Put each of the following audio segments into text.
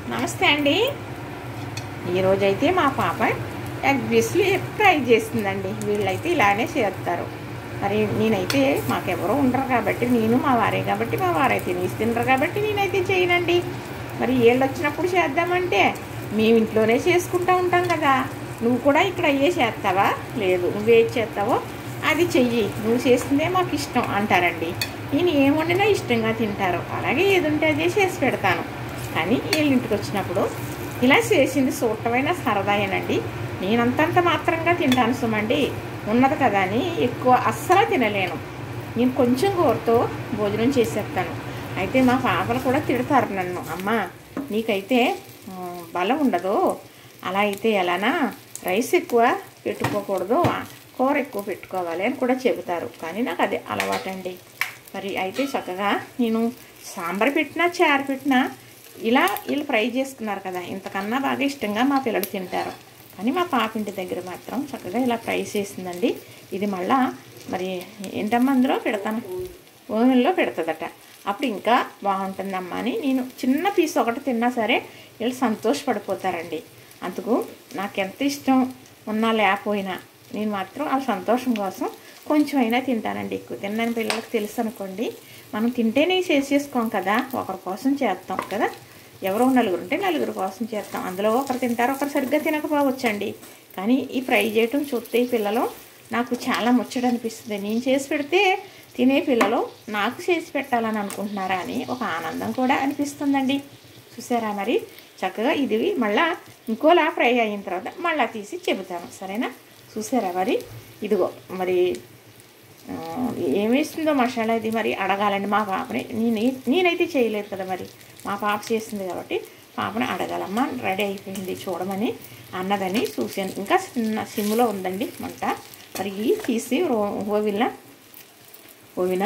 నమస్తే అండి ఈరోజైతే మా పాప ఎగ్ పీస్లు ఫ్రై చేస్తుందండి వీళ్ళైతే ఇలానే చేస్తారు మరి నేనైతే మాకెవరో ఉండరు కాబట్టి నేను మా వారే కాబట్టి మా వారైతే నీసి తినరు కాబట్టి నేనైతే చేయనండి మరి వీళ్ళు వచ్చినప్పుడు చేద్దామంటే మేము ఇంట్లోనే చేసుకుంటూ ఉంటాం కదా నువ్వు కూడా ఇక్కడ అయ్యే చేస్తావా లేదు నువ్వేది చేస్తావో అది చెయ్యి నువ్వు చేసిందే మాకు ఇష్టం అంటారండి నేను ఏం వండినా ఇష్టంగా తింటారు అలాగే ఏది ఉంటే అదే చేసి పెడతాను కానీ వీళ్ళ ఇంటికి వచ్చినప్పుడు ఇలా చేసింది చూడటమైన సరదాయేనండి నేనంతంత మాత్రంగా తింటాను సుమండి ఉన్నది కదా అని ఎక్కువ అస్సలు తినలేను నేను కొంచెం కూరతో భోజనం చేసేస్తాను అయితే మా పాపలు కూడా తిడతారు నన్ను అమ్మ నీకైతే ఆ, బలం ఉండదు అలా అయితే ఎలానా రైస్ ఎక్కువ పెట్టుకోకూడదు ఆ, కూర ఎక్కువ పెట్టుకోవాలి అని కూడా చెబుతారు కానీ నాకు అదే అలవాటండి మరి అయితే చక్కగా నేను సాంబార్ పెట్టినా చారు పెట్టినా ఇలా వీళ్ళు ఫ్రై చేసుకున్నారు కదా ఇంతకన్నా బాగా ఇష్టంగా మా పిల్లలు తింటారు కానీ మా పాప ఇంటి దగ్గర మాత్రం చక్కగా ఇలా ఫ్రై చేసిందండి ఇది మళ్ళా మరి ఏంటమ్మా అందులో పెడతాను ఓవెన్లో పెడుతుందట అప్పుడు ఇంకా బాగుంటుందమ్మా అని నేను చిన్న పీస్ ఒకటి తిన్నా సరే వీళ్ళు సంతోషపడిపోతారండి అందుకు నాకు ఎంత ఇష్టం ఉన్నా లేకపోయినా నేను మాత్రం వాళ్ళ సంతోషం కోసం కొంచెం అయినా తింటానండి ఎక్కువ తిన్నాను పిల్లలకు తెలుసు అనుకోండి మనం తింటేనే చేసేసుకోం కదా ఒకరి కోసం చేస్తాం కదా ఎవరో నలుగురు ఉంటే నలుగురు కోసం చేస్తాం అందులో ఒకరు తింటారు ఒకరు సరిగ్గా తినకపోవచ్చండి కానీ ఈ ఫ్రై చేయటం చూస్తే ఈ పిల్లలు నాకు చాలా ముచ్చట అనిపిస్తుంది నేను చేసి పెడితే తినే పిల్లలు నాకు చేసి పెట్టాలని అనుకుంటున్నారా అని ఒక ఆనందం కూడా అనిపిస్తుందండి చూసారా మరి చక్కగా ఇది మళ్ళా ఇంకోలా ఫ్రై అయిన తర్వాత మళ్ళా తీసి చెబుతాను సరేనా చూసారా మరి ఇదిగో మరి ఆ, ఏం వేస్తుందో మసాలా ఇది మరి అడగాలండి మా పాపని నేను నేనైతే చేయలేదు కదా మరి మా పాప చేసింది కాబట్టి పాపని అడగాలమ్మా రెడీ అయిపోయింది చూడమని అన్నదని చూసాను ఇంకా చిన్న సిమ్లో ఉందండి మంట మరి ఇవి తీసి రో- ఓవిన ఓవిన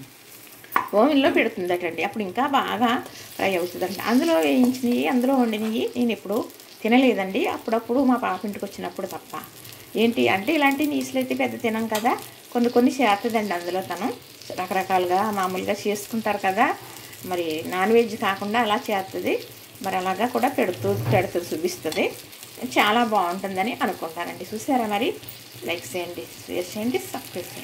ఓవెన్లో పెడుతుందటండి అప్పుడు ఇంకా బాగా ఫ్రై అవుతుందండి అందులో వేయించినవి అందులో వండినవి నేను ఎప్పుడు తినలేదండి అప్పుడప్పుడు మా పాప ఇంటికి వచ్చినప్పుడు తప్ప ఏంటి అంటే ఇలాంటి నీసులు అయితే పెద్ద తినం కదా కొన్ని కొన్ని చేస్తుందండి అందులో తను రకరకాలుగా మామూలుగా చేసుకుంటారు కదా మరి నాన్ వెజ్ కాకుండా అలా చేస్తుంది మరి అలాగా కూడా పెడుతూ పెడుతూ చూపిస్తుంది చాలా బాగుంటుందని అనుకుంటానండి చూసారా మరి లైక్ చేయండి షేర్ చేయండి సబ్స్క్రైబ్ చేయండి